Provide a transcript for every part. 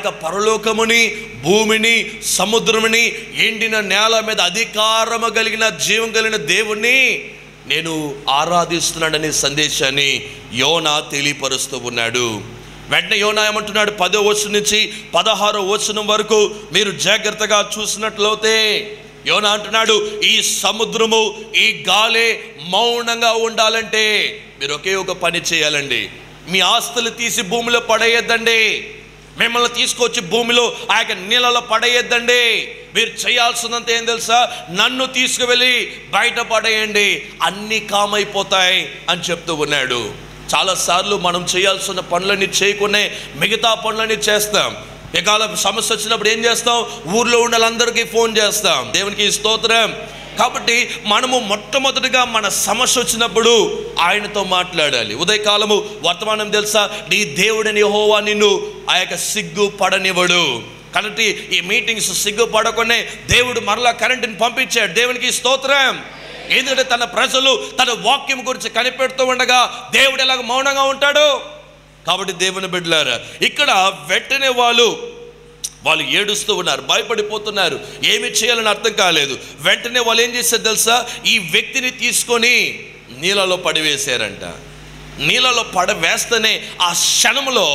యొక్క పరలోకముని భూమిని సముద్రముని ఎండిన నేల మీద అధికారము కలిగిన జీవం కలిగిన దేవుణ్ణి నేను ఆరాధిస్తున్నాడనే సందేశాన్ని యోనా తెలియపరుస్తూ ఉన్నాడు వెంటనే యోనా ఏమంటున్నాడు పదో వచనం నుంచి పదహారో వచనం వరకు మీరు జాగ్రత్తగా చూసినట్లయితే యోనా అంటున్నాడు ఈ సముద్రము ఈ గాలి మౌనంగా ఉండాలంటే మీరు ఒకే ఒక పని చేయాలండి మీ ఆస్తులు తీసి భూమిలో పడేయద్దండి మిమ్మల్ని తీసుకొచ్చి భూమిలో ఆ యొక్క నీళ్ళలో పడేయద్దండి మీరు చేయాల్సిందంత ఏం తెలుసా నన్ను తీసుకువెళ్ళి బయట పడేయండి అన్నీ కామైపోతాయి అని చెప్తూ ఉన్నాడు చాలాసార్లు మనం చేయాల్సిన పనులన్నీ చేయకునే మిగతా పనులన్నీ చేస్తాం ఎకాల సమస్య వచ్చినప్పుడు ఏం చేస్తాం ఊర్లో ఉన్న వాళ్ళందరికీ ఫోన్ చేస్తాం దేవునికి స్తోత్రం కాబట్టి మనము మొట్టమొదటిగా మన సమస్య వచ్చినప్పుడు ఆయనతో మాట్లాడాలి ఉదయకాలము వర్తమానం తెలుసా నీ దేవుడిని హోవా నిన్ను ఆ యొక్క సిగ్గు పడనివ్వడు కాబట్టి ఈ మీటింగ్స్ సిగ్గు పడకునే దేవుడు మరలా కరెంటుని పంపించాడు దేవునికి స్తోత్రం ఎందుకంటే తన ప్రజలు తన వాక్యం గురించి కనిపెడుతూ ఉండగా దేవుడు ఎలాగ మౌనంగా ఉంటాడు కాబట్టి దేవుని బిడ్డలారా ఇక్కడ వెంటనే వాళ్ళు వాళ్ళు ఏడుస్తూ ఉన్నారు భయపడిపోతున్నారు ఏమి చేయాలని అర్థం కాలేదు వెంటనే వాళ్ళు ఏం చేశారు తెలుసా ఈ వ్యక్తిని తీసుకొని నీళ్ళలో పడివేశారంట నీళ్ళలో పడవేస్తేనే ఆ క్షణంలో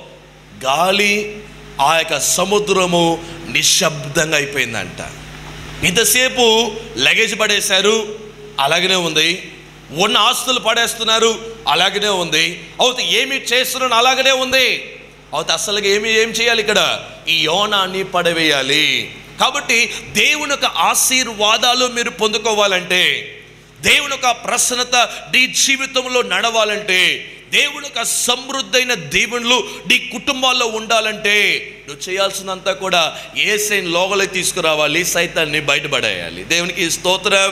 గాలి ఆ యొక్క సముద్రము నిశ్శబ్దంగా అయిపోయిందంట ఇంతసేపు లగేజ్ పడేశారు అలాగనే ఉంది ఉన్న ఆస్తులు పడేస్తున్నారు అలాగనే ఉంది అవుతే ఏమి చేస్తున్నారు అలాగనే ఉంది అవుతే అసలుగా ఏమి ఏం చేయాలి ఇక్కడ ఈ యోనాన్ని పడవేయాలి కాబట్టి దేవుని యొక్క ఆశీర్వాదాలు మీరు పొందుకోవాలంటే దేవుని యొక్క ప్రసన్నత నీ జీవితంలో నడవాలంటే దేవుని యొక్క సమృద్ధైన దేవుళ్ళు నీ కుటుంబాల్లో ఉండాలంటే నువ్వు చేయాల్సినంతా కూడా ఏసైని లోగలకి తీసుకురావాలి సైతాన్ని బయటపడేయాలి దేవునికి స్తోత్రం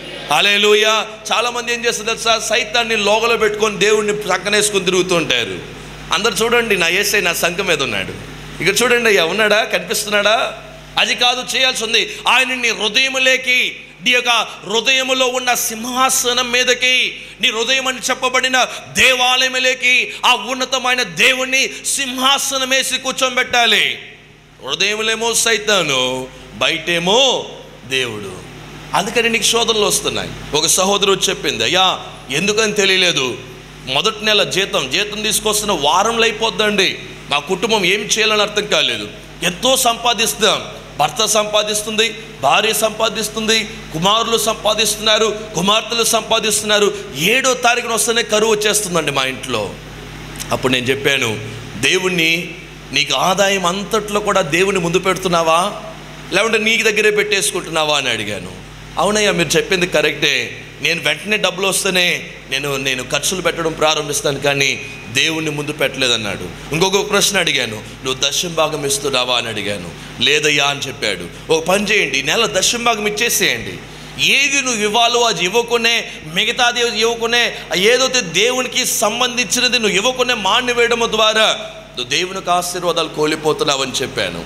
అలేలుయ చాలా మంది ఏం చేస్తారు తెలుసా సైతాన్ని లోగలో పెట్టుకొని దేవుడిని పక్కనేసుకొని తిరుగుతుంటారు అందరు చూడండి నా ఏసై నా సంఖ మీద ఉన్నాడు ఇక్కడ చూడండి అయ్యా ఉన్నాడా కనిపిస్తున్నాడా అది కాదు చేయాల్సి ఉంది ఆయన నీ హృదయములేకి నీ యొక్క హృదయములో ఉన్న సింహాసనం మీదకి నీ హృదయం అని చెప్పబడిన దేవాలయములేకి ఆ ఉన్నతమైన దేవుణ్ణి సింహాసనం వేసి కూర్చోబెట్టాలి హృదయములేమో సైతాను బయటేమో దేవుడు అందుకని నీకు శోధనలు వస్తున్నాయి ఒక సహోదరు చెప్పింది అయ్యా ఎందుకని తెలియలేదు మొదటి నెల జీతం జీతం తీసుకొస్తున్న వారంలో అయిపోద్దండి మా కుటుంబం ఏం చేయాలని అర్థం కాలేదు ఎంతో సంపాదిస్తాం భర్త సంపాదిస్తుంది భార్య సంపాదిస్తుంది కుమారులు సంపాదిస్తున్నారు కుమార్తెలు సంపాదిస్తున్నారు ఏడో తారీఖున వస్తేనే కరువు వచ్చేస్తుందండి మా ఇంట్లో అప్పుడు నేను చెప్పాను దేవుణ్ణి నీకు ఆదాయం అంతట్లో కూడా దేవుని ముందు పెడుతున్నావా లేకుంటే నీకు దగ్గరే పెట్టేసుకుంటున్నావా అని అడిగాను అవునయ్యా మీరు చెప్పింది కరెక్టే నేను వెంటనే డబ్బులు వస్తేనే నేను నేను ఖర్చులు పెట్టడం ప్రారంభిస్తాను కానీ దేవుణ్ణి ముందు పెట్టలేదన్నాడు ఇంకొక ప్రశ్న అడిగాను నువ్వు దశం భాగం ఇస్తున్నావా అని అడిగాను లేదయ్యా అని చెప్పాడు ఒక పని చేయండి ఈ నెల దశం భాగం ఇచ్చేసేయండి ఏది నువ్వు ఇవ్వాలో అది ఇవ్వకునే మిగతాది ఇవ్వకునే ఏదైతే దేవునికి సంబంధించినది నువ్వు ఇవ్వకునే మాన్ని వేయడం ద్వారా నువ్వు దేవునికి ఆశీర్వాదాలు కోల్పోతున్నావని చెప్పాను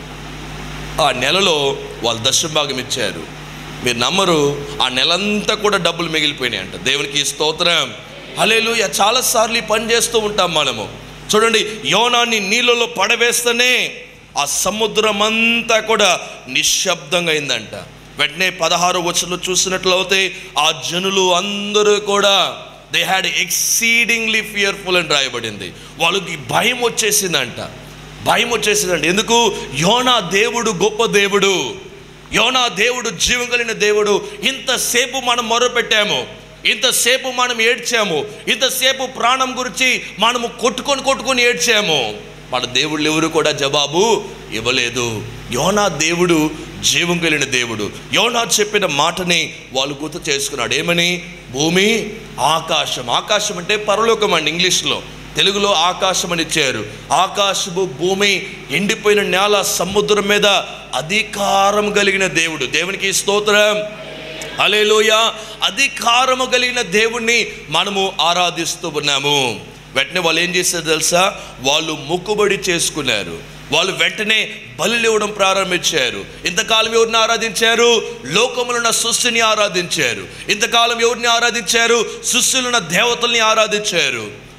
ఆ నెలలో వాళ్ళు దశం భాగం ఇచ్చారు మీరు నమ్మరు ఆ నెలంతా కూడా డబ్బులు మిగిలిపోయినాయి అంట దేవునికి స్తోత్రం హలేలు చాలాసార్లు ఈ పని చేస్తూ ఉంటాం మనము చూడండి యోనాన్ని నీళ్ళలో పడవేస్తేనే ఆ సముద్రం అంతా కూడా నిశ్శబ్దంగా అయిందంట వెంటనే పదహారు వచనంలో చూసినట్లయితే ఆ జనులు అందరూ కూడా దే హ్యాడ్ ఎక్సీడింగ్లీ ఫియర్ఫుల్ అని రాయబడింది వాళ్ళకి భయం వచ్చేసిందంట భయం వచ్చేసిందండి ఎందుకు యోనా దేవుడు గొప్ప దేవుడు యోనా దేవుడు జీవం కలిగిన దేవుడు ఇంతసేపు మనం మొరపెట్టాము ఇంతసేపు మనం ఏడ్చాము ఇంతసేపు ప్రాణం గురించి మనము కొట్టుకొని కొట్టుకొని ఏడ్చాము మన దేవుళ్ళు ఎవరు కూడా జవాబు ఇవ్వలేదు యోనా దేవుడు జీవం కలిగిన దేవుడు యోనా చెప్పిన మాటని వాళ్ళు గుర్తు చేసుకున్నాడు ఏమని భూమి ఆకాశం ఆకాశం అంటే పరలోకం అండి ఇంగ్లీష్లో తెలుగులో ఆకాశం అని ఇచ్చారు ఆకాశము భూమి ఎండిపోయిన నేల సముద్రం మీద అధికారం కలిగిన దేవుడు దేవునికి స్తోత్రం అలేలోయ అధికారము కలిగిన దేవుణ్ణి మనము ఆరాధిస్తూ ఉన్నాము వెంటనే వాళ్ళు ఏం చేశారు తెలుసా వాళ్ళు మొక్కుబడి చేసుకున్నారు వాళ్ళు వెంటనే బలులు ఇవ్వడం ప్రారంభించారు ఇంతకాలం ఎవరిని ఆరాధించారు లోకములో ఉన్న సృష్టిని ఆరాధించారు ఇంతకాలం ఎవరిని ఆరాధించారు సృష్టిలో ఉన్న దేవతల్ని ఆరాధించారు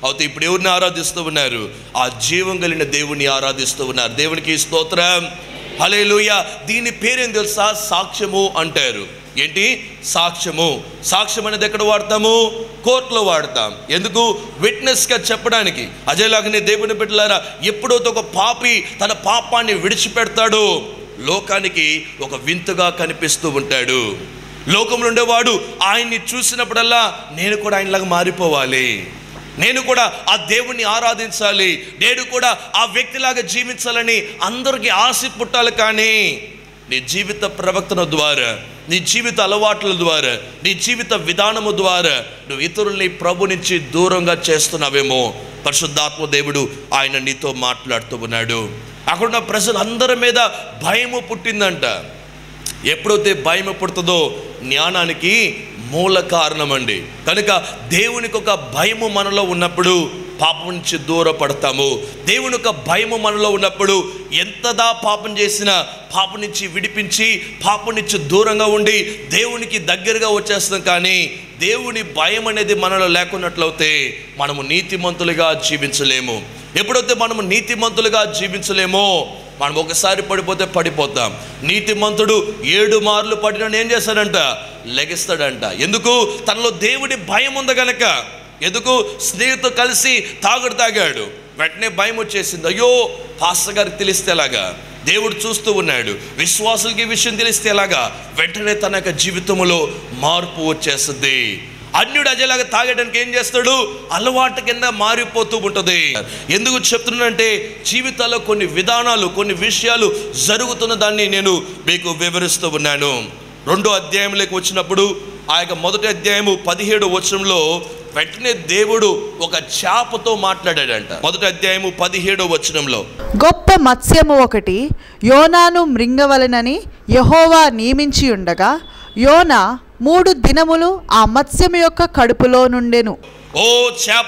అయితే ఇప్పుడు ఎవరిని ఆరాధిస్తూ ఉన్నారు ఆ జీవం కలిగిన దేవుని ఆరాధిస్తూ ఉన్నారు దేవునికి స్తోత్రం హలేలుయ దీని పేరేం తెలుసా సాక్ష్యము అంటారు ఏంటి సాక్ష్యము సాక్ష్యం అనేది ఎక్కడ వాడతాము కోర్టులో వాడతాం ఎందుకు విట్నెస్గా చెప్పడానికి అజయలాగనే దేవుని బిడ్డలారా ఎప్పుడైతే ఒక పాపి తన పాపాన్ని విడిచిపెడతాడో లోకానికి ఒక వింతగా కనిపిస్తూ ఉంటాడు లోకంలో ఉండేవాడు ఆయన్ని చూసినప్పుడల్లా నేను కూడా ఆయనలాగా మారిపోవాలి నేను కూడా ఆ దేవుణ్ణి ఆరాధించాలి నేను కూడా ఆ వ్యక్తిలాగా జీవించాలని అందరికీ ఆశ పుట్టాలి కానీ నీ జీవిత ప్రవర్తన ద్వారా నీ జీవిత అలవాట్ల ద్వారా నీ జీవిత విధానము ద్వారా నువ్వు ఇతరుల్ని ప్రభు నుంచి దూరంగా చేస్తున్నావేమో పరిశుద్ధాత్మ దేవుడు ఆయన నీతో మాట్లాడుతూ ఉన్నాడు అక్కడున్న ప్రజలందరి మీద భయము పుట్టిందంట ఎప్పుడైతే భయం పుడుతుందో జ్ఞానానికి మూల కారణం అండి కనుక దేవునికి ఒక భయము మనలో ఉన్నప్పుడు పాపం నుంచి దూరపడతాము దేవుని యొక్క భయము మనలో ఉన్నప్పుడు ఎంతదా పాపం చేసినా పాపం నుంచి విడిపించి పాపం నుంచి దూరంగా ఉండి దేవునికి దగ్గరగా వచ్చేస్తాం కానీ దేవుని భయం అనేది మనలో లేకున్నట్లయితే మనము నీతిమంతులుగా జీవించలేము ఎప్పుడైతే మనము నీతిమంతులుగా జీవించలేమో మనం ఒకసారి పడిపోతే పడిపోతాం నీతిమంతుడు ఏడు మార్లు పడిన ఏం చేస్తాడంట లెగిస్తాడంట ఎందుకు తనలో దేవుడి భయం ఉంది గనక ఎందుకు స్నేహితుతో కలిసి తాగుడు తాగాడు వెంటనే భయం వచ్చేసింది అయ్యో పాస్టర్ గారికి తెలిస్తే ఎలాగా దేవుడు చూస్తూ ఉన్నాడు విశ్వాసులకి ఈ విషయం తెలిస్తే ఎలాగా వెంటనే తన యొక్క జీవితంలో మార్పు వచ్చేస్తుంది అన్యుడు అజేలాగా తాగడానికి ఏం చేస్తాడు అలవాటు కింద మారిపోతూ ఉంటుంది ఎందుకు చెప్తున్నానంటే జీవితాల్లో కొన్ని విధానాలు కొన్ని విషయాలు జరుగుతున్న దాన్ని నేను మీకు వివరిస్తూ ఉన్నాను రెండో అధ్యాయంలోకి వచ్చినప్పుడు ఆ యొక్క మొదటి అధ్యాయము పదిహేడు వచనంలో వెంటనే దేవుడు ఒక చేపతో మాట్లాడాడంట మొదటి అధ్యాయము పదిహేడో వచనంలో గొప్ప మత్స్యము ఒకటి యోనాను మృంగవలెనని యహోవా నియమించి ఉండగా యోనా మూడు దినములు ఆ మత్స్యము యొక్క కడుపులో నుండెను ఓ చేప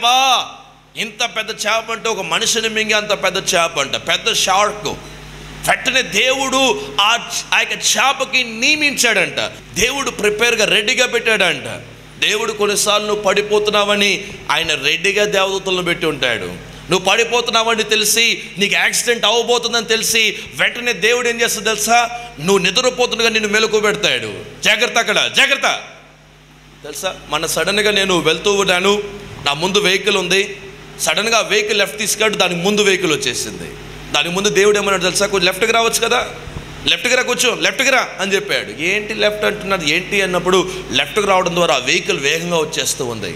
ఇంత పెద్ద చేప అంటే ఒక మనిషిని మింగి అంత పెద్ద చేప అంట పెద్ద షార్క్ వెంటనే దేవుడు ఆ చ- ఆ యొక్క చేపకి నియమించాడంట దేవుడు ప్రిపేర్గా రెడీగా పెట్టాడంట దేవుడు కొన్నిసార్లు నువ్వు పడిపోతున్నావని ఆయన రెడీగా దేవదూతలను పెట్టి ఉంటాడు నువ్వు పడిపోతున్నావని తెలిసి నీకు యాక్సిడెంట్ అవ్వబోతుందని తెలిసి వెంటనే దేవుడు ఏం చేస్తాడు తెలుసా నువ్వు నిద్రపోతుండగా నిన్ను మెలకు పెడతాడు జాగ్రత్త అక్కడ జాగ్రత్త తెలుసా మన సడన్గా నేను వెళ్తూ ఉన్నాను నా ముందు వెహికల్ ఉంది సడన్గా వెహికల్ లెఫ్ట్ తీసుకెళ్ళి దానికి ముందు వెహికల్ వచ్చేసింది దానికి ముందు దేవుడు ఏమన్నాడు తెలుసా కొంచెం లెఫ్ట్కి రావచ్చు కదా లెఫ్ట్కి రా కూర్చో లెఫ్ట్కి రా అని చెప్పాడు ఏంటి లెఫ్ట్ అంటున్నది ఏంటి అన్నప్పుడు లెఫ్ట్కి రావడం ద్వారా ఆ వెహికల్ వేగంగా వచ్చేస్తూ ఉంది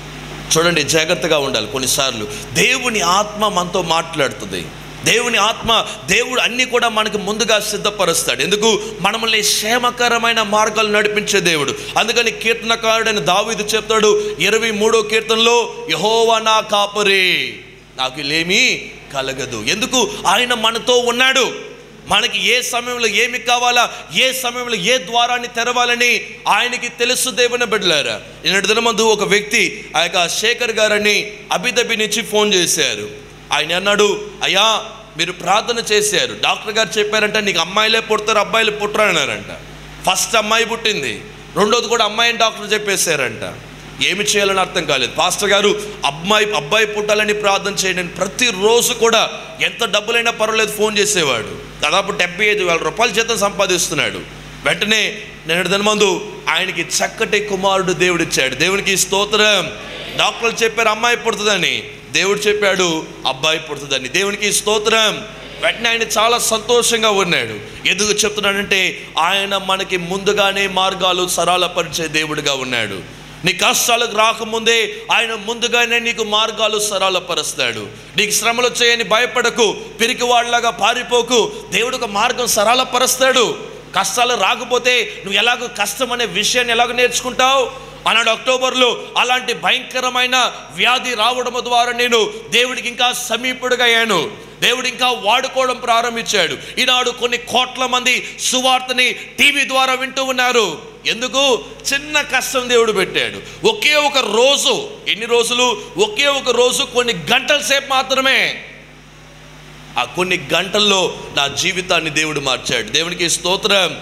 చూడండి జాగ్రత్తగా ఉండాలి కొన్నిసార్లు దేవుని ఆత్మ మనతో మాట్లాడుతుంది దేవుని ఆత్మ దేవుడు అన్నీ కూడా మనకి ముందుగా సిద్ధపరుస్తాడు ఎందుకు మనల్ని క్షేమకరమైన మార్గాలు నడిపించే దేవుడు అందుకని కీర్తనకారుడైన దావీదు చెప్తాడు ఇరవై మూడో కీర్తనలో యహోవా నా కాపరి నాకు లేమి కలగదు ఎందుకు ఆయన మనతో ఉన్నాడు మనకి ఏ సమయంలో ఏమి కావాలా ఏ సమయంలో ఏ ద్వారాన్ని తెరవాలని ఆయనకి తెలుసు దేవుని బిడ్డలారా నిన్నటి దినమందు ఒక వ్యక్తి ఆ యొక్క శేఖర్ గారని అభిదబి నుంచి ఫోన్ చేశారు ఆయన అన్నాడు అయ్యా మీరు ప్రార్థన చేశారు డాక్టర్ గారు చెప్పారంట నీకు అమ్మాయిలే పుడతారు అబ్బాయిలు పుట్టరు అన్నారంట ఫస్ట్ అమ్మాయి పుట్టింది రెండోది కూడా అమ్మాయిని డాక్టర్ చెప్పేశారంట ఏమి చేయాలని అర్థం కాలేదు పాస్టర్ గారు అమ్మాయి అబ్బాయి పుట్టాలని ప్రార్థన చేయండి అని ప్రతిరోజు కూడా ఎంత డబ్బులైనా పర్వాలేదు ఫోన్ చేసేవాడు దాదాపు డెబ్బై ఐదు వేల రూపాయల జీతం సంపాదిస్తున్నాడు వెంటనే నేను దినమందు ఆయనకి చక్కటి కుమారుడు దేవుడిచ్చాడు దేవునికి స్తోత్రం డాక్టర్లు చెప్పారు అమ్మాయి పుడుతుందని దేవుడు చెప్పాడు అబ్బాయి పుడుతుందని దేవునికి స్తోత్రం వెంటనే ఆయన చాలా సంతోషంగా ఉన్నాడు ఎందుకు చెప్తున్నాడంటే ఆయన మనకి ముందుగానే మార్గాలు సరళపరిచే దేవుడిగా ఉన్నాడు నీ కష్టాలకు రాకముందే ఆయన ముందుగానే నీకు మార్గాలు సరళపరుస్తాడు నీకు శ్రమలు చేయని భయపడకు పిరికి వాళ్ళలాగా పారిపోకు దేవుడు ఒక మార్గం సరళపరుస్తాడు కష్టాలు రాకపోతే నువ్వు ఎలాగో కష్టం అనే విషయాన్ని ఎలాగ నేర్చుకుంటావు అన్నాడు అక్టోబర్లో అలాంటి భయంకరమైన వ్యాధి రావడం ద్వారా నేను దేవుడికి ఇంకా సమీపుడుగా అయ్యాను దేవుడు ఇంకా వాడుకోవడం ప్రారంభించాడు ఈనాడు కొన్ని కోట్ల మంది సువార్తని టీవీ ద్వారా వింటూ ఉన్నారు ఎందుకు చిన్న కష్టం దేవుడు పెట్టాడు ఒకే ఒక రోజు ఎన్ని రోజులు ఒకే ఒక రోజు కొన్ని గంటల సేపు మాత్రమే ఆ కొన్ని గంటల్లో నా జీవితాన్ని దేవుడు మార్చాడు దేవునికి స్తోత్రం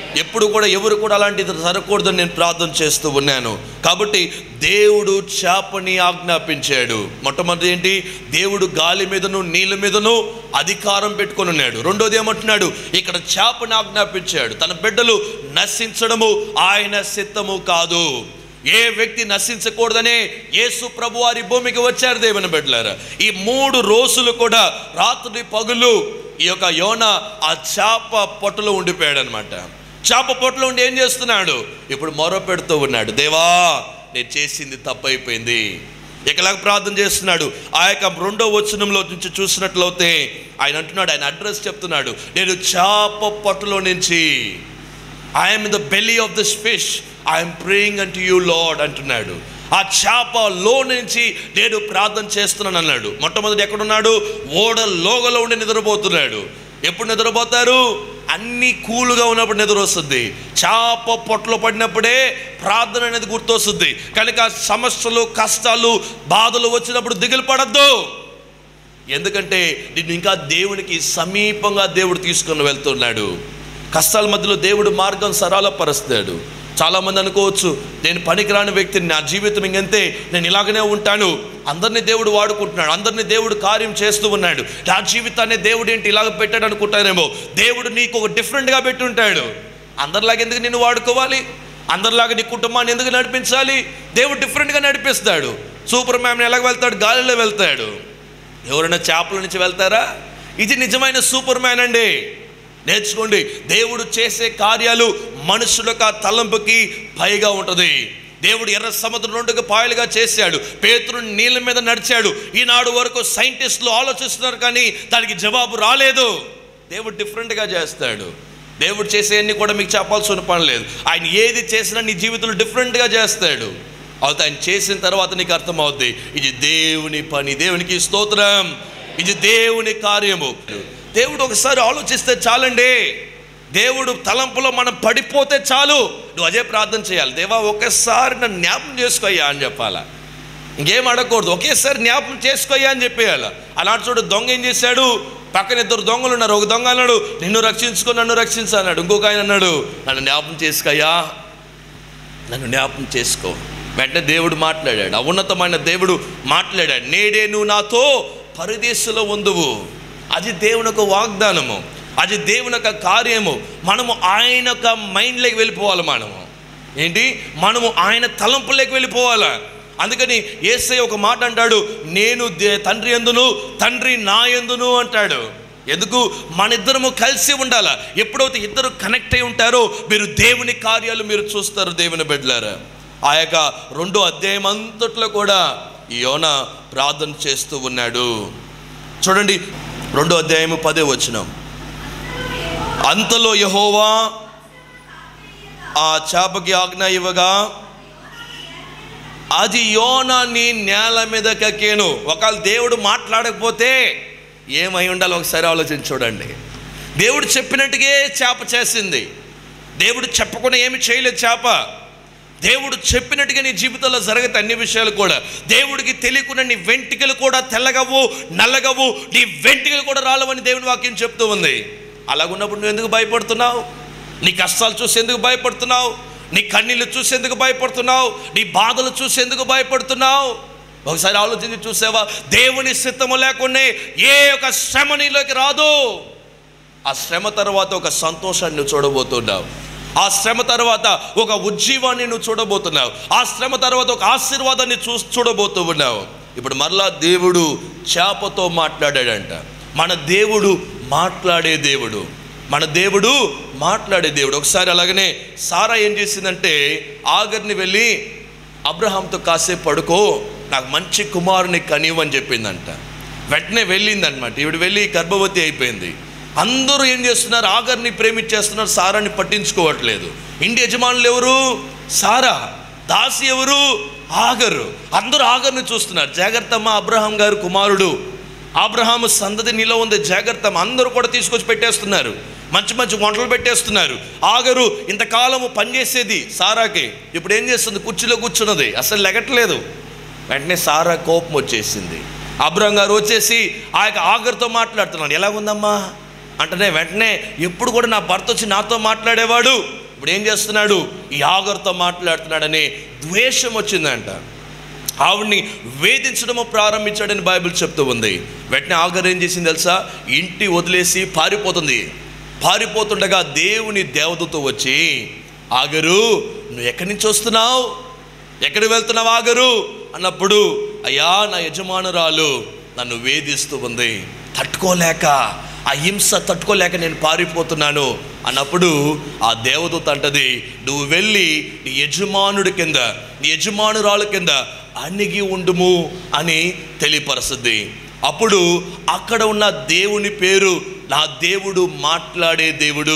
ఎప్పుడు కూడా ఎవరు కూడా అలాంటిది జరగకూడదని నేను ప్రార్థన చేస్తూ ఉన్నాను కాబట్టి దేవుడు చేపని ఆజ్ఞాపించాడు మొట్టమొదటి ఏంటి దేవుడు గాలి మీదను నీళ్ళ మీదను అధికారం పెట్టుకొని ఉన్నాడు రెండోది ఏమంటున్నాడు ఇక్కడ చేపని ఆజ్ఞాపించాడు తన బిడ్డలు నశించడము ఆయన సిద్ధము కాదు ఏ వ్యక్తి నశించకూడదనే యేసు ప్రభు వారి భూమికి వచ్చారు దేవుని బిడ్డలారా ఈ మూడు రోజులు కూడా రాత్రి పగులు ఈ యొక్క యోన ఆ చేప పొట్టలో ఉండిపోయాడు అనమాట చేప పొట్టలో ఉండి ఏం చేస్తున్నాడు ఇప్పుడు మొర పెడుతూ ఉన్నాడు దేవా నేను చేసింది తప్పైపోయింది ఇకలాగ ప్రార్థన చేస్తున్నాడు ఆ యొక్క రెండో వచనంలో నుంచి చూసినట్లయితే ఆయన అంటున్నాడు ఆయన అడ్రస్ చెప్తున్నాడు నేను చేప పొట్టలో నుంచి I'm in the belly of this fish I'm praying unto you lord అంటున్నాడు ఆ చేపలో నుంచి నేను ప్రార్థన చేస్తున్నాను అన్నాడు మొట్టమొదటి ఎక్కడున్నాడు ఓడ లోగలో ఉండి నిద్రపోతున్నాడు ఎప్పుడు నిద్రపోతారు అన్ని కూలుగా ఉన్నప్పుడు నిద్ర వస్తుంది చేప పొట్టలో పడినప్పుడే ప్రార్థన అనేది గుర్తొస్తుంది కనుక సమస్యలు కష్టాలు బాధలు వచ్చినప్పుడు దిగులు పడద్దు ఎందుకంటే నిన్ను ఇంకా దేవునికి సమీపంగా దేవుడు తీసుకొని వెళ్తున్నాడు కష్టాల మధ్యలో దేవుడు మార్గం సరళపరుస్తాడు చాలామంది అనుకోవచ్చు నేను పనికిరాని వ్యక్తిని నా జీవితం ఇంకంతే నేను ఇలాగనే ఉంటాను అందరినీ దేవుడు వాడుకుంటున్నాడు అందరినీ దేవుడు కార్యం చేస్తూ ఉన్నాడు నా జీవితాన్ని దేవుడు ఏంటి ఇలాగ పెట్టాడు అనుకుంటానేమో దేవుడు నీకు ఒక డిఫరెంట్గా పెట్టి ఉంటాడు అందరిలాగా ఎందుకు నిన్ను వాడుకోవాలి అందరిలాగా నీ కుటుంబాన్ని ఎందుకు నడిపించాలి దేవుడు డిఫరెంట్గా నడిపిస్తాడు సూపర్ మ్యాన్ ఎలాగ వెళ్తాడు గాలిలో వెళ్తాడు ఎవరైనా చేపల నుంచి వెళ్తారా ఇది నిజమైన సూపర్ మ్యాన్ అండి నేర్చుకోండి దేవుడు చేసే కార్యాలు మనుషుల యొక్క తలంపుకి పైగా ఉంటుంది దేవుడు ఎర్ర సముద్రం రెండుగా పాయలుగా చేశాడు పేతురు నీళ్ళ మీద నడిచాడు ఈనాడు వరకు సైంటిస్టులు ఆలోచిస్తున్నారు కానీ దానికి జవాబు రాలేదు దేవుడు డిఫరెంట్గా చేస్తాడు దేవుడు చేసేవన్నీ కూడా మీకు చెప్పాల్సిన పని లేదు ఆయన ఏది చేసినా నీ జీవితంలో డిఫరెంట్గా చేస్తాడు అవుతా ఆయన చేసిన తర్వాత నీకు అర్థమవుద్ది ఇది దేవుని పని దేవునికి స్తోత్రం ఇది దేవుని కార్యము దేవుడు ఒకసారి ఆలోచిస్తే చాలండి దేవుడు తలంపులో మనం పడిపోతే చాలు నువ్వు అదే ప్రార్థన చేయాలి దేవా ఒకసారి నన్ను జ్ఞాపం చేసుకోయ్యా అని చెప్పాలా ఇంకేం అడగకూడదు ఒకేసారి జ్ఞాపం చేసుకోయ్యా అని చెప్పేయాల అలాంటి చూడు దొంగ ఏం చేశాడు పక్కన ఇద్దరు దొంగలు ఉన్నారు ఒక దొంగ అన్నాడు నిన్ను రక్షించుకో నన్ను రక్షించు అన్నాడు ఇంకొక ఆయన అన్నాడు నన్ను జ్ఞాపం చేసుకోయ్యా నన్ను జ్ఞాపం చేసుకో వెంటనే దేవుడు మాట్లాడాడు ఆ ఉన్నతమైన దేవుడు మాట్లాడాడు నేడే నువ్వు నాతో పరదేశంలో ఉందువు అది దేవుని యొక్క వాగ్దానము అది దేవుని యొక్క కార్యము మనము ఆయన యొక్క మైండ్లోకి వెళ్ళిపోవాలి మనము ఏంటి మనము ఆయన తలంపులోకి వెళ్ళిపోవాలా అందుకని ఏసై ఒక మాట అంటాడు నేను దే తండ్రి ఎందును తండ్రి నా ఎందును అంటాడు ఎందుకు మన ఇద్దరము కలిసి ఉండాలా ఎప్పుడైతే ఇద్దరు కనెక్ట్ అయి ఉంటారో మీరు దేవుని కార్యాలు మీరు చూస్తారు దేవుని బిడ్డలారా ఆ యొక్క రెండో అధ్యాయం అంతట్లో కూడా ఈ యోన ప్రార్థన చేస్తూ ఉన్నాడు చూడండి రెండో అధ్యాయము పదే వచ్చినాం అంతలో యహోవా ఆ చేపకి ఆజ్ఞ ఇవ్వగా అది యోనాన్ని నేల మీద కక్కేను ఒకవేళ దేవుడు మాట్లాడకపోతే ఏమై ఉండాలో ఒకసారి ఆలోచించి చూడండి దేవుడు చెప్పినట్టుగే చేప చేసింది దేవుడు చెప్పకుండా ఏమి చేయలేదు చేప దేవుడు చెప్పినట్టుగా నీ జీవితంలో జరగతే అన్ని విషయాలు కూడా దేవుడికి తెలియకుండా నీ వెంట్రుకలు కూడా తెల్లగవు నల్లగవు నీ వెంట్రుకలు కూడా రాలవని దేవుని వాక్యం చెప్తూ ఉంది అలాగున్నప్పుడు నువ్వు ఎందుకు భయపడుతున్నావు నీ కష్టాలు చూసి ఎందుకు భయపడుతున్నావు నీ కన్నీళ్ళు చూసి ఎందుకు భయపడుతున్నావు నీ బాధలు చూసి ఎందుకు భయపడుతున్నావు ఒకసారి ఆలోచించి చూసావా దేవుని సిద్ధము లేకుండా ఏ ఒక శ్రమ నీలోకి రాదు ఆ శ్రమ తర్వాత ఒక సంతోషాన్ని నువ్వు చూడబోతున్నావు ఆ శ్రమ తర్వాత ఒక ఉజ్జీవాన్ని నువ్వు చూడబోతున్నావు ఆ శ్రమ తర్వాత ఒక ఆశీర్వాదాన్ని చూ చూడబోతూ ఉన్నావు ఇప్పుడు మరలా దేవుడు చేపతో మాట్లాడాడంట మన దేవుడు మాట్లాడే దేవుడు మన దేవుడు మాట్లాడే దేవుడు ఒకసారి అలాగనే సారా ఏం చేసిందంటే ఆగర్ని వెళ్ళి అబ్రహాంతో కాసేపు పడుకో నాకు మంచి కుమారుని కనివని చెప్పిందంట వెంటనే వెళ్ళిందనమాట ఈవిడ వెళ్ళి గర్భవతి అయిపోయింది అందరూ ఏం చేస్తున్నారు ఆగర్ని ప్రేమించేస్తున్నారు సారాని పట్టించుకోవట్లేదు ఇంటి యజమానులు ఎవరు సారా దాసి ఎవరు ఆగరు అందరూ ఆగర్ని చూస్తున్నారు జాగ్రత్తమ్మ అబ్రహాం గారు కుమారుడు అబ్రహాము సంతతి నీలో ఉంది జాగ్రత్త అందరూ కూడా తీసుకొచ్చి పెట్టేస్తున్నారు మంచి మంచి వంటలు పెట్టేస్తున్నారు ఆగరు ఇంతకాలము పనిచేసేది సారాకి ఇప్పుడు ఏం చేస్తుంది కుర్చీలో కూర్చున్నది అసలు లెగట్లేదు వెంటనే సారా కోపం వచ్చేసింది అబ్రహం గారు వచ్చేసి ఆ యొక్క ఆగరుతో మాట్లాడుతున్నాడు ఎలాగుందమ్మా అంటనే వెంటనే ఎప్పుడు కూడా నా భర్త వచ్చి నాతో మాట్లాడేవాడు ఇప్పుడు ఏం చేస్తున్నాడు ఈ ఆగర్తో మాట్లాడుతున్నాడని ద్వేషం వచ్చిందంట ఆవిడ్ని వేధించడము ప్రారంభించాడని బైబిల్ చెప్తూ ఉంది వెంటనే ఆగర్ ఏం చేసింది తెలుసా ఇంటి వదిలేసి పారిపోతుంది పారిపోతుండగా దేవుని దేవదతో వచ్చి ఆగరు నువ్వు ఎక్కడి నుంచి వస్తున్నావు ఎక్కడికి వెళ్తున్నావు ఆగరు అన్నప్పుడు అయ్యా నా యజమానురాలు నన్ను వేధిస్తూ ఉంది తట్టుకోలేక ఆ హింస తట్టుకోలేక నేను పారిపోతున్నాను అన్నప్పుడు ఆ దేవదూత అంటది నువ్వు వెళ్ళి నీ యజమానుడి కింద నీ యజమానురాలు కింద అణిగి ఉండుము అని తెలియపరుస్తుంది అప్పుడు అక్కడ ఉన్న దేవుని పేరు నా దేవుడు మాట్లాడే దేవుడు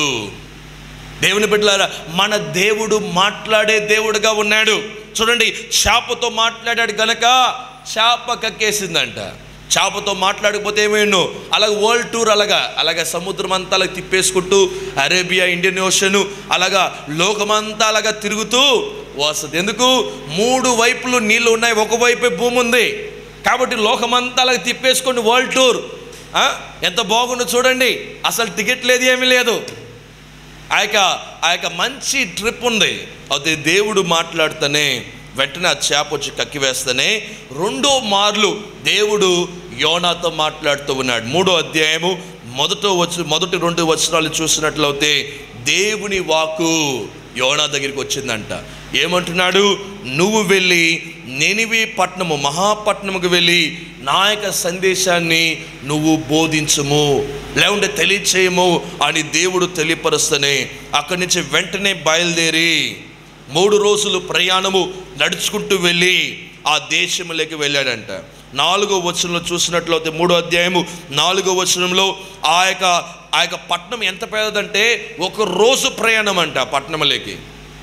దేవుని బిడ్డలారా మన దేవుడు మాట్లాడే దేవుడుగా ఉన్నాడు చూడండి చేపతో మాట్లాడాడు గనక చేప కక్కేసిందంట చేపతో మాట్లాడకపోతే ఏమైండు అలాగే వరల్డ్ టూర్ అలాగా అలాగే సముద్రం అంతా అలా తిప్పేసుకుంటూ అరేబియా ఇండియన్ ఓషన్ అలాగా లోకమంతా అలాగా తిరుగుతూ వస్తుంది ఎందుకు మూడు వైపులు నీళ్ళు ఉన్నాయి ఒకవైపే భూమి ఉంది కాబట్టి లోకమంతా అలాగ తిప్పేసుకోండి వరల్డ్ టూర్ ఆ? ఎంత బాగుందో చూడండి అసలు టికెట్ లేదు ఏమీ లేదు ఆ యొక్క ఆ యొక్క మంచి ట్రిప్ ఉంది అది దేవుడు మాట్లాడుతూనే వెంటనే ఆ చేప వచ్చి కక్కివేస్తేనే రెండో మార్లు దేవుడు యోనాతో మాట్లాడుతూ ఉన్నాడు మూడో అధ్యాయము మొదట వచ్చి మొదటి రెండు వచనాలు చూసినట్లయితే దేవుని వాకు యోనా దగ్గరికి వచ్చిందంట ఏమంటున్నాడు నువ్వు వెళ్ళి నెనివి పట్టణము మహాపట్నముకు వెళ్ళి నా యొక్క సందేశాన్ని నువ్వు బోధించము లేకుంటే తెలియచేయము అని దేవుడు తెలియపరుస్తనే అక్కడి నుంచి వెంటనే బయలుదేరి మూడు రోజులు ప్రయాణము నడుచుకుంటూ వెళ్ళి ఆ దేశంలోకి వెళ్ళాడంట నాలుగో వచనంలో చూసినట్లయితే మూడో అధ్యాయము నాలుగో వచనంలో ఆ యొక్క ఆ యొక్క పట్టణం ఎంత పెద్దదంటే ఒక రోజు ప్రయాణం అంట ఆ పట్టణంలోకి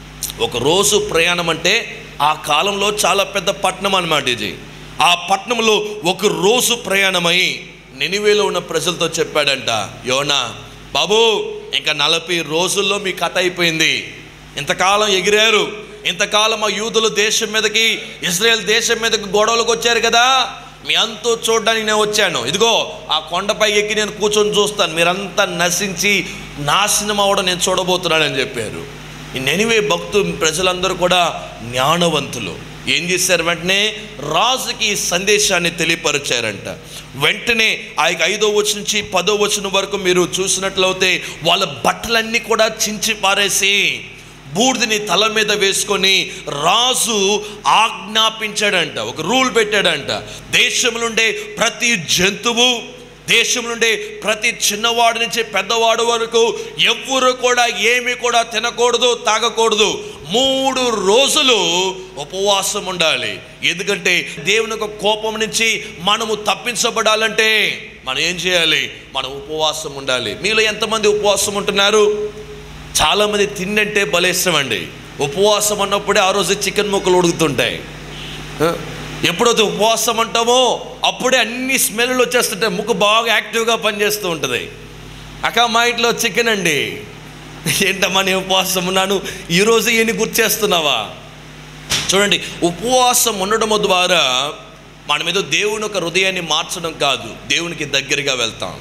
ఒక రోజు ప్రయాణం అంటే ఆ కాలంలో చాలా పెద్ద పట్టణం అన్నమాట ఇది ఆ పట్టణంలో ఒక రోజు ప్రయాణమై నెనివేలో ఉన్న ప్రజలతో చెప్పాడంట యోనా బాబు ఇంకా నలభై రోజుల్లో మీ కథ అయిపోయింది ఇంతకాలం ఎగిరారు ఇంతకాలం ఆ యూదుల దేశం మీదకి ఇజ్రాయెల్ దేశం మీదకి గొడవలకు వచ్చారు కదా మీ అంతూ చూడడానికి నేను వచ్చాను ఇదిగో ఆ కొండపై ఎక్కి నేను కూర్చొని చూస్తాను మీరంతా నశించి నాశనం అవ్వడం నేను చూడబోతున్నానని చెప్పారు ఈ నెనివే భక్తు ప్రజలందరూ కూడా జ్ఞానవంతులు ఏం చేశారు వెంటనే రాజుకి ఈ సందేశాన్ని తెలియపరిచారంట వెంటనే ఆ యొక్క ఐదో వచ్చిన నుంచి పదో వచ్చిన వరకు మీరు చూసినట్లయితే వాళ్ళ బట్టలన్నీ కూడా చించి పారేసి బూడిదని తల మీద వేసుకొని రాజు ఆజ్ఞాపించాడంట ఒక రూల్ పెట్టాడంట దేశంలోండే ప్రతి జంతువు దేశం నుండి ప్రతి చిన్నవాడి నుంచి పెద్దవాడు వరకు ఎవ్వరు కూడా ఏమి కూడా తినకూడదు తాగకూడదు మూడు రోజులు ఉపవాసం ఉండాలి ఎందుకంటే దేవుని యొక్క కోపం నుంచి మనము తప్పించబడాలంటే మనం ఏం చేయాలి మనం ఉపవాసం ఉండాలి మీలో ఎంతమంది ఉపవాసం ఉంటున్నారు చాలామంది తిండంటే బలేష్టం అండి ఉపవాసం అన్నప్పుడే ఆ రోజు చికెన్ ముక్కలు ఉడుకుతుంటాయి ఆ? ఎప్పుడైతే ఉపవాసం అంటామో అప్పుడే అన్ని స్మెల్లు వచ్చేస్తుంటాయి ముక్కు బాగా యాక్టివ్గా పనిచేస్తూ ఉంటుంది అక్క మా ఇంట్లో చికెన్ అండి ఏంటమ్మా నేను ఉపవాసం ఉన్నాను ఈరోజు ఈయన గుర్తు చేస్తున్నావా చూడండి ఉపవాసం ఉండడం ద్వారా మన మీద దేవుని ఒక హృదయాన్ని మార్చడం కాదు దేవునికి దగ్గరగా వెళ్తాం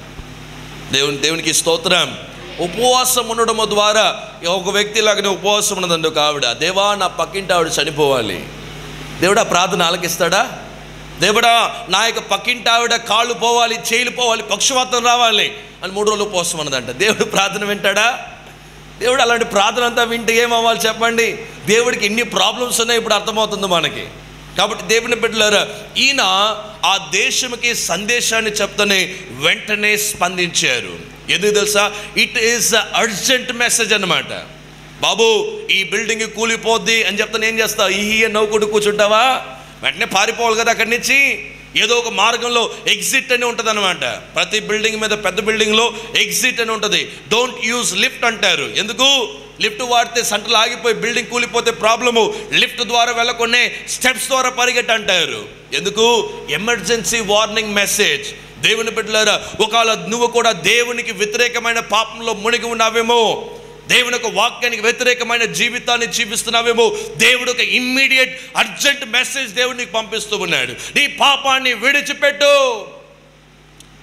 దేవుని దేవునికి స్తోత్రం ఉపవాసం ఉండడం ద్వారా ఒక వ్యక్తి లాగానే ఉపవాసం ఉన్నదండి ఒక ఆవిడ దేవా నా పక్కింటి ఆవిడ చనిపోవాలి దేవుడా ప్రార్థన ఆలకిస్తాడా దేవుడా నా యొక్క పక్కింటి ఆవిడ కాళ్ళు పోవాలి చేయిలు పోవాలి పక్షవాతం రావాలి అని మూడు రోజులు ఉపవాసం ఉన్నదంట దేవుడు ప్రార్థన వింటాడా దేవుడు అలాంటి ప్రార్థన అంతా వింటే ఏమవ్వాలి చెప్పండి దేవుడికి ఎన్ని ప్రాబ్లమ్స్ ఉన్నాయి ఇప్పుడు అర్థమవుతుంది మనకి కాబట్టి దేవుని బిడ్డలారా ఈయన ఆ దేశంకి సందేశాన్ని చెప్తూనే వెంటనే స్పందించారు ఎందుకు తెలుసా ఇట్ ఈస్ అర్జెంట్ మెసేజ్ అన్నమాట బాబు ఈ బిల్డింగ్ కూలిపోద్ది అని చెప్తాను ఏం చేస్తావు ఈ నవ్వుకుంటూ కూర్చుంటావా వెంటనే పారిపోవాలి కదా అక్కడి నుంచి ఏదో ఒక మార్గంలో ఎగ్జిట్ అని ఉంటుంది అనమాట ప్రతి బిల్డింగ్ మీద పెద్ద బిల్డింగ్లో ఎగ్జిట్ అని ఉంటుంది డోంట్ యూజ్ లిఫ్ట్ అంటారు ఎందుకు లిఫ్ట్ వాడితే సంటలు ఆగిపోయి బిల్డింగ్ కూలిపోతే ప్రాబ్లము లిఫ్ట్ ద్వారా వెళ్ళకొనే స్టెప్స్ ద్వారా పరిగెట్ అంటారు ఎందుకు ఎమర్జెన్సీ వార్నింగ్ మెసేజ్ దేవుని బిడ్డలారా ఒకవేళ నువ్వు కూడా దేవునికి వ్యతిరేకమైన పాపంలో మునిగి ఉన్నావేమో దేవుని యొక్క వాక్యానికి వ్యతిరేకమైన జీవితాన్ని జీవిస్తున్నావేమో దేవుడు ఒక ఇమ్మీడియట్ అర్జెంట్ మెసేజ్ దేవుడికి పంపిస్తూ ఉన్నాడు నీ పాపాన్ని విడిచిపెట్టు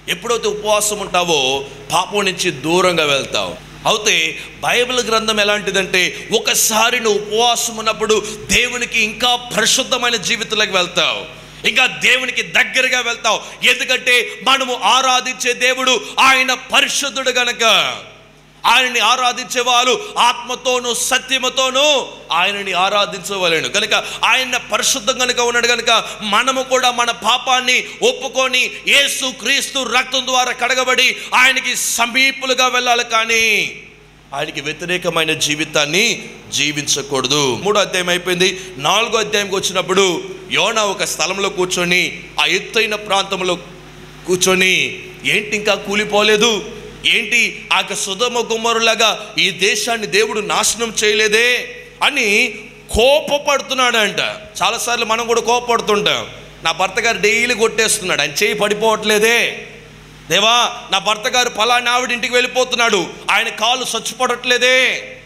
ఎప్పుడైతే ఉపవాసం ఉంటావో పాపం నుంచి దూరంగా వెళ్తావు అయితే బైబిల్ గ్రంథం ఎలాంటిదంటే ఒకసారి నువ్వు ఉపవాసం ఉన్నప్పుడు దేవునికి ఇంకా పరిశుద్ధమైన జీవితంలోకి వెళ్తావు ఇంకా దేవునికి దగ్గరగా వెళ్తావు ఎందుకంటే మనము ఆరాధించే దేవుడు ఆయన పరిశుద్ధుడు గనక ఆయనని ఆరాధించే వాళ్ళు ఆత్మతోనూ సత్యముతోనూ ఆయనని ఆరాధించవలేను కనుక ఆయన పరిశుద్ధం కనుక ఉన్నాడు కనుక మనము కూడా మన పాపాన్ని ఒప్పుకొని యేసు క్రీస్తు రక్తం ద్వారా కడగబడి ఆయనకి సమీపులుగా వెళ్ళాలి కానీ ఆయనకి వ్యతిరేకమైన జీవితాన్ని జీవించకూడదు మూడో అధ్యాయం అయిపోయింది నాలుగో అధ్యాయంకి వచ్చినప్పుడు యోనా ఒక స్థలంలో కూర్చొని ఆ ఎత్తైన ప్రాంతంలో కూర్చొని ఏంటి ఇంకా కూలిపోలేదు ఏంటి ఆ యొక్క సుధమ గుమ్మరులాగా ఈ దేశాన్ని దేవుడు నాశనం చేయలేదే అని కోపపడుతున్నాడంట చాలాసార్లు మనం కూడా కోపపడుతుంటాం నా భర్త గారు డైలీ కొట్టేస్తున్నాడు ఆయన చేయి పడిపోవట్లేదే దేవా నా భర్త గారు పలానా ఆవిడ ఇంటికి వెళ్ళిపోతున్నాడు ఆయన కాలు చచ్చిపడట్లేదే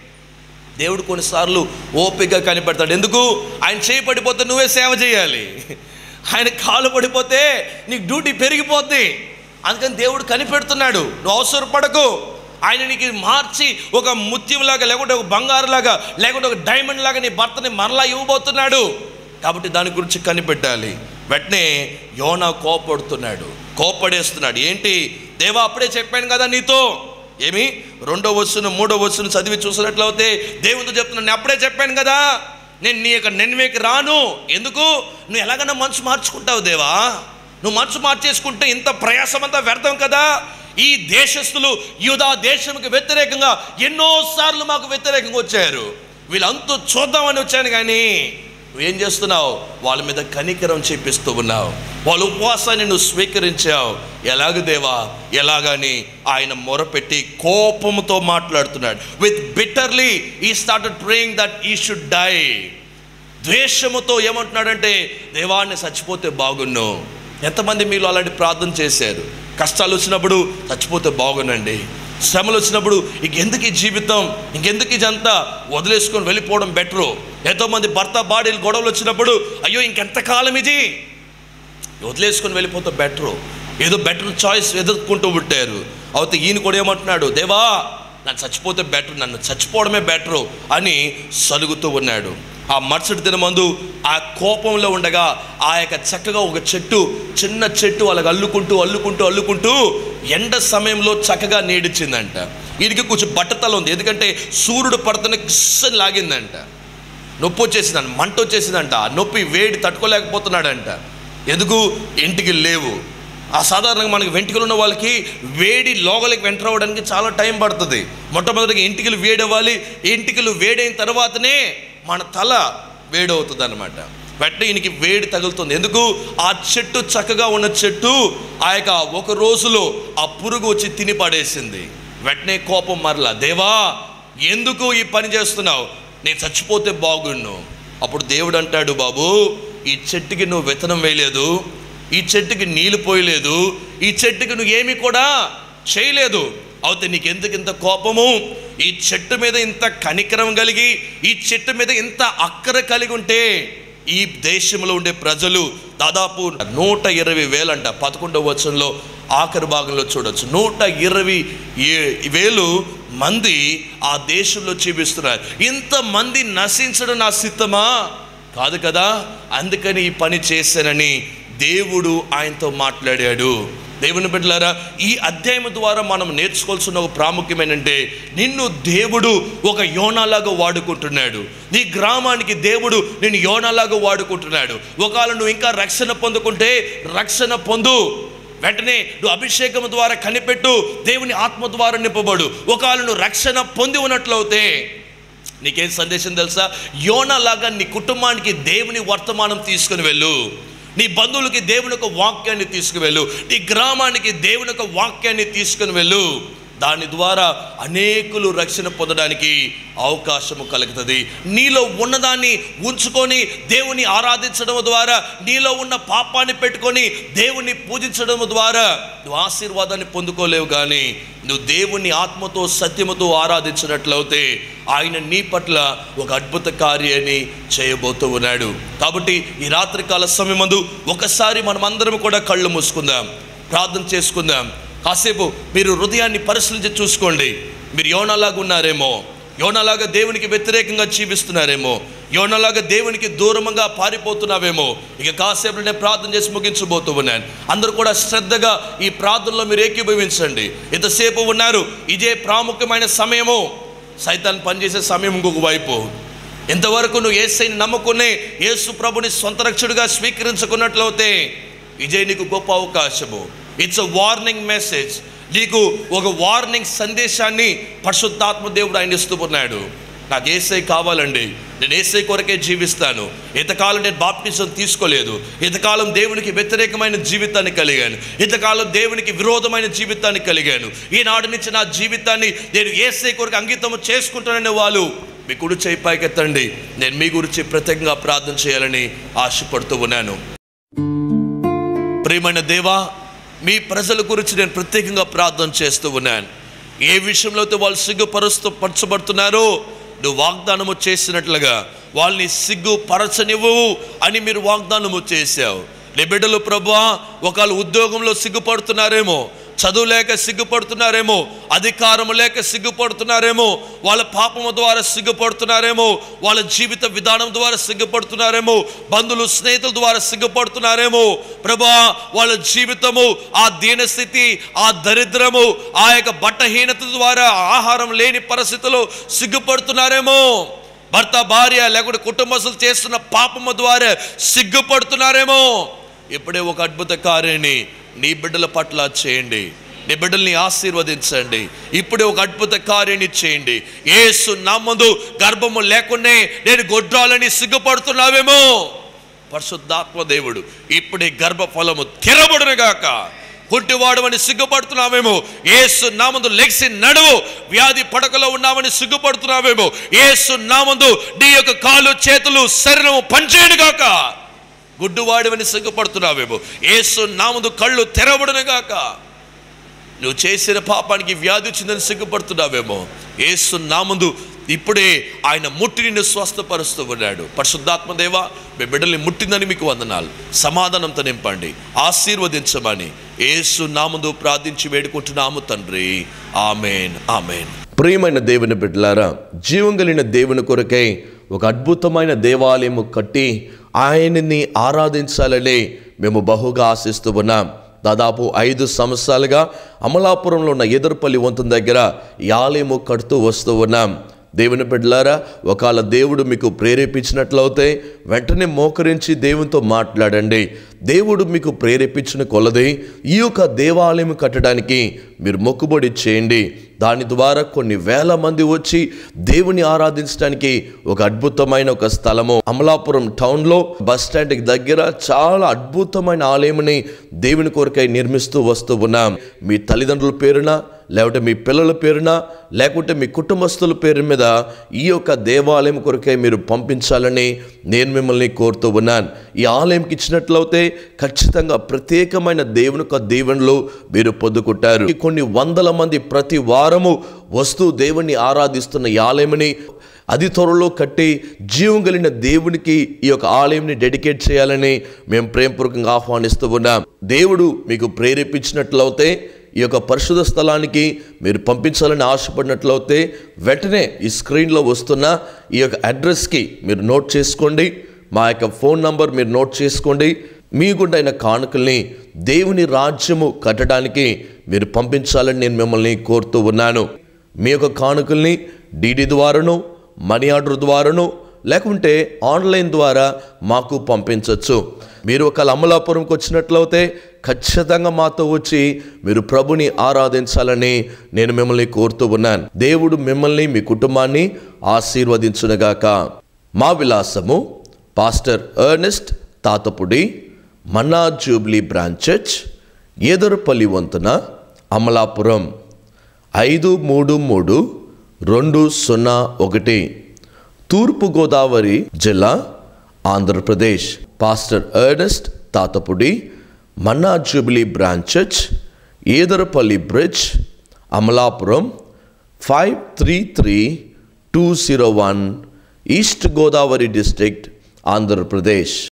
దేవుడు కొన్నిసార్లు ఓపికగా కనిపెడతాడు ఎందుకు ఆయన చేయి పడిపోతే నువ్వే సేవ చేయాలి ఆయన కాలు పడిపోతే నీకు డ్యూటీ పెరిగిపోద్ది అందుకని దేవుడు కనిపెడుతున్నాడు నువ్వు అవసరపడకు ఆయన నీకు మార్చి ఒక ముత్యంలాగా లేకుంటే ఒక బంగారులాగా లేకుంటే ఒక డైమండ్ లాగా నీ భర్తని మరలా ఇవ్వబోతున్నాడు కాబట్టి దాని గురించి కనిపెట్టాలి వెంటనే యోనా కోపడుతున్నాడు కోపడేస్తున్నాడు ఏంటి దేవా అప్పుడే చెప్పాను కదా నీతో ఏమి రెండో వస్తును మూడో వస్తును చదివి చూసినట్లయితే దేవునితో చెప్తున్నాను నేను అప్పుడే చెప్పాను కదా నేను నీ యొక్క నెన్వేకి రాను ఎందుకు నువ్వు ఎలాగైనా మనసు మార్చుకుంటావు దేవా నువ్వు మనసు మార్చేసుకుంటే ఇంత ప్రయాసం అంతా వ్యర్థం కదా ఈ దేశస్తులు యూదా దేశంకి వ్యతిరేకంగా ఎన్నోసార్లు మాకు వ్యతిరేకంగా వచ్చారు వీళ్ళంతా చూద్దామని వచ్చాను కానీ నువ్వేం చేస్తున్నావు వాళ్ళ మీద కనికరం చేపిస్తూ ఉన్నావు వాళ్ళ ఉపవాసాన్ని నువ్వు స్వీకరించావు ఎలాగ దేవా ఎలాగని ఆయన మొరపెట్టి కోపంతో మాట్లాడుతున్నాడు with bitterly he started praying that he should die ద్వేషముతో ఏమంటున్నాడంటే దేవాన్ని చచ్చిపోతే బాగున్ను ఎంతమంది మీరు అలాంటి ప్రార్థన చేశారు కష్టాలు వచ్చినప్పుడు చచ్చిపోతే బాగునండి శ్రమలు వచ్చినప్పుడు ఇంకెందుకు ఈ జీవితం ఇంకెందుకు ఇదంతా వదిలేసుకొని వెళ్ళిపోవడం బెటరు ఎంతోమంది భర్త బాడీలు గొడవలు వచ్చినప్పుడు అయ్యో ఇంకెంతకాలం ఇది వదిలేసుకొని వెళ్ళిపోతే బెటరు ఏదో బెటర్ చాయిస్ ఎదుర్కొంటూ పుట్టారు అయితే ఈయన కూడా ఏమంటున్నాడు దేవా నన్ను చచ్చిపోతే బెటర్ నన్ను చచ్చిపోవడమే బెటరు అని సలుగుతూ ఉన్నాడు ఆ మరుసటి దినమందు ఆ కోపంలో ఉండగా ఆ యొక్క చక్కగా ఒక చెట్టు చిన్న చెట్టు అలాగ అల్లుకుంటూ అల్లుకుంటూ అల్లుకుంటూ ఎండ సమయంలో చక్కగా నీడిచ్చిందంట వీడికి కొంచెం బట్టతల ఉంది ఎందుకంటే సూర్యుడు పడుతున్న కిస్సని లాగిందంట నొప్పి వచ్చేసిందంట మంట వచ్చేసిందంట ఆ నొప్పి వేడి తట్టుకోలేకపోతున్నాడంట ఎందుకు ఇంటికి లేవు ఆ సాధారణంగా మనకి వెంట్రుకలు ఉన్న వాళ్ళకి వేడి లోగలికి వెంట రావడానికి చాలా టైం పడుతుంది మొట్టమొదటిగా ఇంటికలు వేడవ్వాలి ఇంటికలు వేడైన తర్వాతనే మన తల వేడవుతుంది అనమాట వెంటనే ఈయనకి వేడి తగులుతుంది ఎందుకు ఆ చెట్టు చక్కగా ఉన్న చెట్టు ఆ యొక్క ఒక రోజులో ఆ పురుగు వచ్చి తిని పడేసింది వెంటనే కోపం మరలా దేవా ఎందుకు ఈ పని చేస్తున్నావు నేను చచ్చిపోతే బాగుండు అప్పుడు దేవుడు అంటాడు బాబు ఈ చెట్టుకి నువ్వు విత్తనం వేయలేదు ఈ చెట్టుకి నీళ్లు పోయలేదు ఈ చెట్టుకి నువ్వు ఏమీ కూడా చేయలేదు అయితే నీకు ఎందుకు ఇంత కోపము ఈ చెట్టు మీద ఇంత కనికరం కలిగి ఈ చెట్టు మీద ఇంత అక్కర కలిగి ఉంటే ఈ దేశంలో ఉండే ప్రజలు దాదాపు నూట ఇరవై వేలంట పదకొండవ వచనంలో ఆఖరి భాగంలో చూడొచ్చు నూట ఇరవై ఏ- వేలు మంది ఆ దేశంలో జీవిస్తున్నారు ఇంతమంది నశించడం నా సిద్ధమా కాదు కదా అందుకని ఈ పని చేశానని దేవుడు ఆయనతో మాట్లాడాడు దేవుని బిడ్డలారా ఈ అధ్యాయం ద్వారా మనం నేర్చుకోవాల్సిన ఒక ప్రాముఖ్యమేనంటే నిన్ను దేవుడు ఒక యోనాలాగా వాడుకుంటున్నాడు నీ గ్రామానికి దేవుడు నేను యోనాలాగా వాడుకుంటున్నాడు ఒకవేళ నువ్వు ఇంకా రక్షణ పొందుకుంటే రక్షణ పొందు వెంటనే నువ్వు అభిషేకం ద్వారా కనిపెట్టు దేవుని ఆత్మ ద్వారా నింపబడు ఒకవేళ నువ్వు రక్షణ పొంది ఉన్నట్లయితే నీకేం సందేశం తెలుసా యోనలాగా నీ కుటుంబానికి దేవుని వర్తమానం తీసుకుని వెళ్ళు నీ బంధువులకి దేవుని యొక్క వాక్యాన్ని తీసుకువెళ్ళు నీ గ్రామానికి దేవుని యొక్క వాక్యాన్ని తీసుకుని వెళ్ళు దాని ద్వారా అనేకులు రక్షణ పొందడానికి అవకాశము కలుగుతుంది నీలో ఉన్నదాన్ని ఉంచుకొని దేవుని ఆరాధించడం ద్వారా నీలో ఉన్న పాపాన్ని పెట్టుకొని దేవుని పూజించడం ద్వారా నువ్వు ఆశీర్వాదాన్ని పొందుకోలేవు కానీ నువ్వు దేవుని ఆత్మతో సత్యముతో ఆరాధించినట్లయితే ఆయన నీ పట్ల ఒక అద్భుత కార్యాన్ని చేయబోతూ ఉన్నాడు కాబట్టి ఈ రాత్రికాల సమయమందు ఒకసారి మనమందరం కూడా కళ్ళు మూసుకుందాం ప్రార్థన చేసుకుందాం కాసేపు మీరు హృదయాన్ని పరిశీలించి చూసుకోండి మీరు యోనలాగా ఉన్నారేమో యోనలాగా దేవునికి వ్యతిరేకంగా జీవిస్తున్నారేమో యోనలాగా దేవునికి దూరంగా పారిపోతున్నావేమో ఇక కాసేపు నేను ప్రార్థన చేసి ముగించబోతూ ఉన్నాను అందరూ కూడా శ్రద్ధగా ఈ ప్రార్థనలో మీరు ఏకీభవించండి ఇంతసేపు ఉన్నారు ఇదే ప్రాముఖ్యమైన సమయము సైతాన్ పనిచేసే సమయం ఇంకొక వైపు ఇంతవరకు నువ్వు ఏసైని నమ్ముకునే యేసు ప్రభుని సొంత రక్షుడిగా స్వీకరించుకున్నట్లయితే ఇదే నీకు గొప్ప అవకాశము ఇట్స్ అ వార్నింగ్ మెసేజ్ నీకు ఒక వార్నింగ్ సందేశాన్ని పరిశుద్ధాత్మ దేవుడు ఆయన ఇస్తూ ఉన్నాడు నాకు ఏసై కావాలండి నేను ఏసై కొరకే జీవిస్తాను ఇంతకాలం నేను బాప్టిజం తీసుకోలేదు ఇంతకాలం దేవునికి వ్యతిరేకమైన జీవితాన్ని కలిగాను ఇంతకాలం దేవునికి విరోధమైన జీవితాన్ని కలిగాను ఈనాడు నుంచి నా జీవితాన్ని నేను ఏసై కొరకు అంకితం చేసుకుంటాననే వాళ్ళు మీ కుడి చేయి పైకెత్తండి నేను మీ గురించి ప్రత్యేకంగా ప్రార్థన చేయాలని ఆశపడుతూ ఉన్నాను ప్రియమైన దేవా మీ ప్రజల గురించి నేను ప్రత్యేకంగా ప్రార్థన చేస్తూ ఉన్నాను ఏ విషయంలో అయితే వాళ్ళు సిగ్గుపరుస్తూ పరచబడుతున్నారో నువ్వు వాగ్దానము చేసినట్లుగా వాళ్ళని సిగ్గుపరచనివ్వు అని మీరు వాగ్దానము చేశావు నీ బిడ్డలు ప్రభా ఒకళ్ళు ఉద్యోగంలో సిగ్గుపడుతున్నారేమో చదువు లేక సిగ్గుపడుతున్నారేమో అధికారం లేక సిగ్గుపడుతున్నారేమో వాళ్ళ పాపము ద్వారా సిగ్గుపడుతున్నారేమో వాళ్ళ జీవిత విధానం ద్వారా సిగ్గుపడుతున్నారేమో బంధువులు స్నేహితుల ద్వారా సిగ్గుపడుతున్నారేమో ప్రభా వాళ్ళ జీవితము ఆ దీనస్థితి ఆ దరిద్రము ఆ యొక్క బట్టహీనత ద్వారా ఆహారం లేని పరిస్థితుల్లో సిగ్గుపడుతున్నారేమో భర్త భార్య లేకుంటే కుటుంబస్తులు చేస్తున్న పాపము ద్వారా సిగ్గుపడుతున్నారేమో ఇప్పుడే ఒక అద్భుత కార్యాన్ని నీ బిడ్డల పట్ల చేయండి నీ బిడ్డల్ని ఆశీర్వదించండి ఇప్పుడే ఒక అద్భుత కార్యాన్ని చేయండి ఏసు నమ్మదు గర్భము లేకునే నేను గొడ్రాలని సిగ్గుపడుతున్నావేమో పరిశుద్ధాత్మ దేవుడు ఇప్పుడే గర్భఫలము తెరబడునుగాక కుంటివాడమని సిగ్గుపడుతున్నావేమో ఏసు నామందు లెగ్సి నడువు వ్యాధి పడకలో ఉన్నామని సిగ్గుపడుతున్నావేమో ఏసు నామందు నీ యొక్క కాలు చేతులు శరీరము పనిచేయడుగాక గుడ్డువాడివని సిగ్గుపడుతున్నావేమో ఏసు నామందు కళ్ళు తెరవడునుగాక నువ్వు చేసిన పాపానికి వ్యాధి వచ్చిందని సిగ్గుపడుతున్నావేమో ఏసు నామందు ఇప్పుడే ఆయన ముట్టి నిన్ను స్వస్థపరుస్తూ ఉన్నాడు పరిశుద్ధాత్మ దేవా మీ బిడ్డల్ని ముట్టిందని మీకు వందనాలు సమాధానంతో నింపండి ఆశీర్వదించమని ఏసు నామందు ప్రార్థించి వేడుకుంటున్నాము తండ్రి ఆమెన్ ఆమెన్ ప్రియమైన దేవుని బిడ్డలారా జీవం కలిగిన దేవుని కొరకై ఒక అద్భుతమైన దేవాలయము కట్టి ఆయనని ఆరాధించాలని మేము బహుగా ఆశిస్తూ ఉన్నాం దాదాపు ఐదు సంవత్సరాలుగా అమలాపురంలో ఉన్న ఎదురుపల్లి వంతెన దగ్గర ఈ ఆలయము కడుతూ వస్తూ ఉన్నాం దేవుని బిడ్డలారా ఒకవేళ దేవుడు మీకు ప్రేరేపించినట్లయితే వెంటనే మోకరించి దేవునితో మాట్లాడండి దేవుడు మీకు ప్రేరేపించిన కొలది ఈ యొక్క దేవాలయం కట్టడానికి మీరు మొక్కుబడి చేయండి దాని ద్వారా కొన్ని వేల మంది వచ్చి దేవుని ఆరాధించడానికి ఒక అద్భుతమైన ఒక స్థలము అమలాపురం టౌన్లో బస్ స్టాండ్కి దగ్గర చాలా అద్భుతమైన ఆలయంని దేవుని కొరకై నిర్మిస్తూ వస్తూ ఉన్నాం మీ తల్లిదండ్రుల పేరున లేకుంటే మీ పిల్లల పేరున లేకుంటే మీ కుటుంబస్తుల పేరు మీద ఈ యొక్క దేవాలయం కొరకై మీరు పంపించాలని నేను మిమ్మల్ని కోరుతూ ఉన్నాను ఈ ఆలయంకి ఇచ్చినట్లయితే ఖచ్చితంగా ప్రత్యేకమైన దేవుని యొక్క దీవెనలు మీరు పొందుకుంటారు ఈ కొన్ని వందల మంది ప్రతి వారము వస్తూ దేవుణ్ణి ఆరాధిస్తున్న ఈ ఆలయమని అతి త్వరలో కట్టి జీవం కలిగిన దేవునికి ఈ యొక్క ఆలయంని డెడికేట్ చేయాలని మేము ప్రేమపూర్వకంగా ఆహ్వానిస్తూ ఉన్నాం దేవుడు మీకు ప్రేరేపించినట్లయితే ఈ యొక్క పరిశుధ స్థలానికి మీరు పంపించాలని ఆశపడినట్లయితే వెంటనే ఈ స్క్రీన్లో వస్తున్న ఈ యొక్క అడ్రస్కి మీరు నోట్ చేసుకోండి మా యొక్క ఫోన్ నంబర్ మీరు నోట్ చేసుకోండి మీకుండైన కానుకల్ని దేవుని రాజ్యము కట్టడానికి మీరు పంపించాలని నేను మిమ్మల్ని కోరుతూ ఉన్నాను మీ యొక్క కానుకల్ని డీడీ ద్వారాను మనీ ఆర్డర్ ద్వారాను లేకుంటే ఆన్లైన్ ద్వారా మాకు పంపించవచ్చు మీరు ఒక అమలాపురంకి వచ్చినట్లయితే ఖచ్చితంగా మాతో వచ్చి మీరు ప్రభుని ఆరాధించాలని నేను మిమ్మల్ని కోరుతూ ఉన్నాను దేవుడు మిమ్మల్ని మీ కుటుంబాన్ని ఆశీర్వదించునగాక మా విలాసము pastor Ernest Tatapudi Manna jubilee branch church Edarapalli వంతున అమలాపురం ఐదు మూడు మూడు రెండు సున్నా ఒకటి తూర్పుగోదావరి జిల్లా Andhra Pradesh pastor Ernest Tatapudi Manna jubilee branch church Edarapalli bridge Amalapuram five three three two zero one east Godavari district Andhra Pradesh